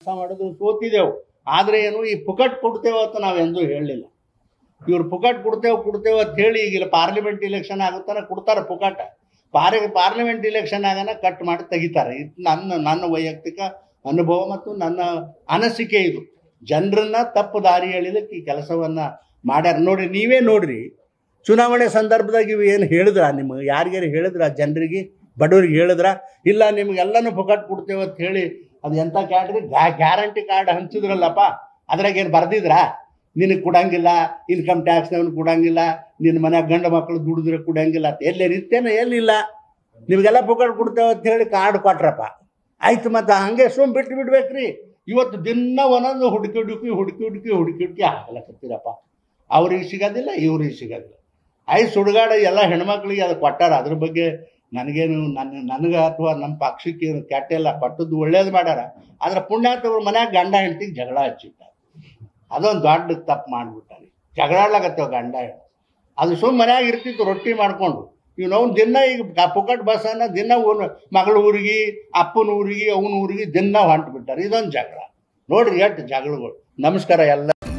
ಕೆಲಸ ಮಾಡಿದ್ರು ಸೋತಿದ್ದೆವು ಆದರೆ ಏನು ಈ ಪುಕಟ್ ಕೊಡ್ತೇವೆ ಅಂತ ನಾವೆಂದೂ ಹೇಳಲಿಲ್ಲ ಇವ್ರು ಪುಕಟ್ ಕೊಡ್ತೇವೆ ಕೊಡ್ತೇವೆ ಅಂತ ಹೇಳಿ ಈಗ ಇಲ್ಲಿ ಪಾರ್ಲಿಮೆಂಟ್ ಇಲೆಕ್ಷನ್ ಆಗುತ್ತಾನೆ ಕೊಡ್ತಾರೆ ಪುಕಟ ಪಾರಿ ಪಾರ್ಲಿಮೆಂಟ್ ಇಲೆಕ್ಷನ್ ಆಗಾನ ಕಟ್ ಮಾಡಿ ತೆಗಿತಾರೆ ಇದು ನನ್ನ ನನ್ನ ವೈಯಕ್ತಿಕ ಅನುಭವ ಮತ್ತು ನನ್ನ ಅನಿಸಿಕೆ ಇದು ಜನರನ್ನ ತಪ್ಪು ದಾರಿ ಎಳಿಲಿಕ್ಕೆ ಈ ಕೆಲಸವನ್ನ ಮಾಡ್ಯಾರ ನೋಡ್ರಿ ನೀವೇ ನೋಡ್ರಿ ಚುನಾವಣೆ ಸಂದರ್ಭದಾಗ ಇವು ಏನು ಹೇಳಿದ್ರ ನಿಮಗೆ ಯಾರಿಗಾರು ಹೇಳಿದ್ರ ಜನರಿಗೆ ಬಡವರಿಗೆ ಹೇಳಿದ್ರ ಇಲ್ಲ ನಿಮ್ಗೆಲ್ಲನೂ ಪುಕಟ್ ಕೊಡ್ತೇವೆ ಅಂತ ಹೇಳಿ ಅದು ಎಂಥ ಕ್ಯಾಟ್ರಿ ಗ್ಯಾರಂಟಿ ಕಾರ್ಡ್ ಹಂಚಿದ್ರಲ್ಲಪ್ಪ ಅದ್ರಾಗ ಏನು ಬರ್ದಿದ್ರಾ ನಿನಗೆ ಕೊಡಂಗಿಲ್ಲ ಇನ್ಕಮ್ ಟ್ಯಾಕ್ಸ್ನವ್ನು ಕೊಡಂಗಿಲ್ಲ ನಿನ್ನ ಮನ್ಯಾಗ ಗಂಡು ಮಕ್ಕಳು ದುಡಿದ್ರೆ ಕೊಡಂಗಿಲ್ಲ ಅಂತ ಎಲ್ಲಿ ಇರ್ತೇನೆ ಎಲ್ಲಿಲ್ಲ ನಿಮಗೆಲ್ಲ ಪುಕಟ್ ಕೊಡ್ತೇವೆ ಅಂತ ಹೇಳಿ ಕಾರ್ಡ್ ಕೊಟ್ರಪ್ಪ ಆಯ್ತು ಮತ್ತು ಹಂಗೆ ಸುಮ್ ಬಿಟ್ಟು ಬಿಡ್ಬೇಕ್ರಿ ಇವತ್ತು ದಿನ ಒಂದೊಂದು ಹುಡುಕಿ ಹುಡುಕಿ ಹುಡುಕಿ ಹುಡುಕಿ ಹುಡುಕಿ ಹುಡುಕಿ ಹಾಕಲಕತ್ತೀರಪ್ಪ ಅವ್ರಿಗೆ ಸಿಗೋದಿಲ್ಲ ಇವ್ರಿಗೆ ಸಿಗೋದಿಲ್ಲ ಆಯ್ತು ಸುಡುಗಾಡ ಎಲ್ಲ ಹೆಣ್ಮಕ್ಳಿಗೆ ಅದು ಕೊಟ್ಟಾರ ಅದ್ರ ಬಗ್ಗೆ ನನಗೇನು ನನ್ನ ನನಗೆ ಅಥವಾ ನಮ್ಮ ಪಕ್ಷಕ್ಕೆ ಏನು ಕೆಟ್ಟಿಲ್ಲ ಕೊಟ್ಟದ್ದು ಒಳ್ಳೇದು ಮಾಡ್ಯಾರ ಆದ್ರೆ ಪುಣ್ಯಾತವ್ರ ಮನ್ಯಾಗ ಗಂಡ ಹೆಂಡ್ತಿಗೆ ಜಗಳ ಹಚ್ಚಿಟ್ಟಾರ ಅದೊಂದು ದೊಡ್ಡ ತಪ್ಪು ಮಾಡಿಬಿಟ್ಟಾನೆ ಜಗಳಾಡ್ಲಾಕತ್ತೇವ ಗಂಡ ಹೆಣ್ಣು ಅದು ಸುಮ್ಮ ಮನ್ಯಾಗ ಇರ್ತಿತ್ತು ರೊಟ್ಟಿ ಮಾಡ್ಕೊಂಡು ಇವ್ ನಾವು ದಿನ ಈಗ ಕ- ಪುಕಟ್ ಬಸ್ಸನ್ನ ದಿನ ಊರು ಮಗಳ ಊರಿಗೆ ಅಪ್ಪನ ಊರಿಗೆ ಅವನ ಊರಿಗೆ ದಿನ ಹೊಂಟು ಬಿಟ್ಟಾರೆ ಇದೊಂದು ಜಗಳ ನೋಡ್ರಿ ಎಷ್ಟು ಜಗಳಗಳು ನಮಸ್ಕಾರ ಎಲ್ಲ